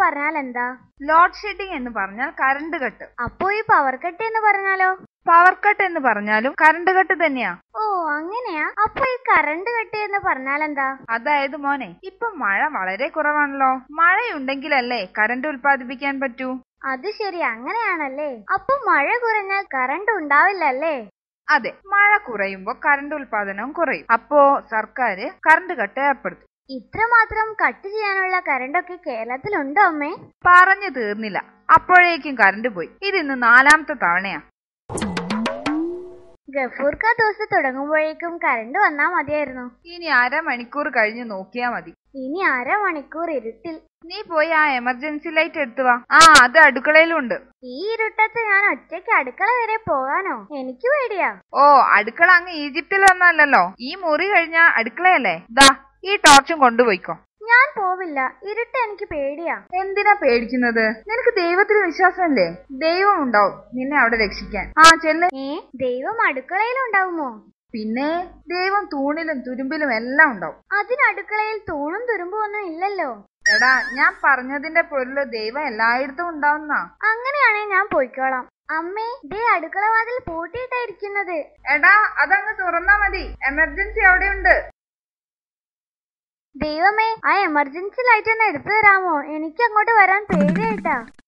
പറഞ്ഞാൽ എന്താ load shedding എന്ന് പറഞ്ഞാൽ കറണ്ട് കട്ട് അപ്പോ ഈ പവർ കട്ട് എന്ന് പറഞ്ഞാലോ പവർ കട്ട് എന്ന് പറഞ്ഞാലും കറണ്ട് കട്ട് തന്നെയാ ഓ അങ്ങനെയാ അപ്പൊ ഈ കറണ്ട് കട്ട് എന്ന് പറഞ്ഞാൽ എന്താ അതായത് മോനെ ഇപ്പൊ മഴ വളരെ കുറവാണല്ലോ മഴയുണ്ടെങ്കിലല്ലേ കറണ്ട് ഉൽപ്പാദിപ്പിക്കാൻ പറ്റൂ അത് ശരി അങ്ങനെയാണല്ലേ അപ്പൊ മഴ കുറഞ്ഞാൽ കറണ്ട് ഉണ്ടാവില്ലല്ലേ അതെ മഴ കുറയുമ്പോ കറണ്ട് ഉൽപാദനവും കുറയും അപ്പോ സർക്കാർ കറണ്ട് കട്ട് ഏർപ്പെടുത്തും ഇത്രമാത്രം കട്ട് ചെയ്യാനുള്ള കറണ്ടൊക്കെ കേരളത്തിലുണ്ടോ അമ്മേ പറഞ്ഞു തീർന്നില്ല അപ്പോഴേക്കും കറണ്ട് പോയി ഇതിന്ന് നാലാമത്തെ തവണയാ ഗഫൂർക്ക ദിവസം തുടങ്ങുമ്പോഴേക്കും കറണ്ട് വന്നാ മതിയായിരുന്നു ഇനി അരമണിക്കൂർ കഴിഞ്ഞ് നോക്കിയാ മതി ഇനി അരമണിക്കൂർ ഇരുട്ടിൽ നീ പോയി ആ എമർജൻസി ലൈറ്റ് എടുത്തു വാ ആ അത് അടുക്കളയിലുണ്ട് ഈ ഇരുട്ടത്ത് ഞാൻ ഒറ്റയ്ക്ക് അടുക്കള വരെ പോകാനോ എനിക്ക് പേടിയാ ഓ അടുക്കള അങ്ങ് ഈജിപ്തിൽ വന്നല്ലോ ഈ മുറി കഴിഞ്ഞ അടുക്കളയല്ലേ ദാ ഈ ടോർച്ചും കൊണ്ടുപോയിക്കോ ഞാൻ പോവില്ല ഇരുട്ട് എനിക്ക് പേടിയാ എന്തിനാ പേടിക്കുന്നത് നിനക്ക് ദൈവത്തിൽ വിശ്വാസമല്ലേ ദൈവം ഉണ്ടാവും നിന്നെ അവിടെ രക്ഷിക്കാൻ ആ ചെല്ല് ഏ ദൈവം അടുക്കളയിലുണ്ടാവുമോ പിന്നെ ദൈവം തൂണിലും തുരുമ്പിലും എല്ലാം ഉണ്ടാവും അതിന് അടുക്കളയിൽ തൂണും തുരുമ്പും ഒന്നും ഇല്ലല്ലോ എടാ ഞാൻ പറഞ്ഞതിന്റെ പൊരുള് ദൈവം എല്ലായിടത്തും ഉണ്ടാവുന്ന അങ്ങനെയാണെങ്കിൽ ഞാൻ പോയിക്കോളാം അമ്മേ ദേ അടുക്കള വാതിൽ പൂട്ടിയിട്ടായിരിക്കുന്നത് എടാ അതങ്ങ് തുറന്നാ മതി എമർജൻസി അവിടെയുണ്ട് ദൈവമേ ആ എമർജൻസി ലൈറ്റ് ഒന്ന് എടുത്തു തരാമോ എനിക്ക് അങ്ങോട്ട് വരാൻ പേടിയായിട്ടാ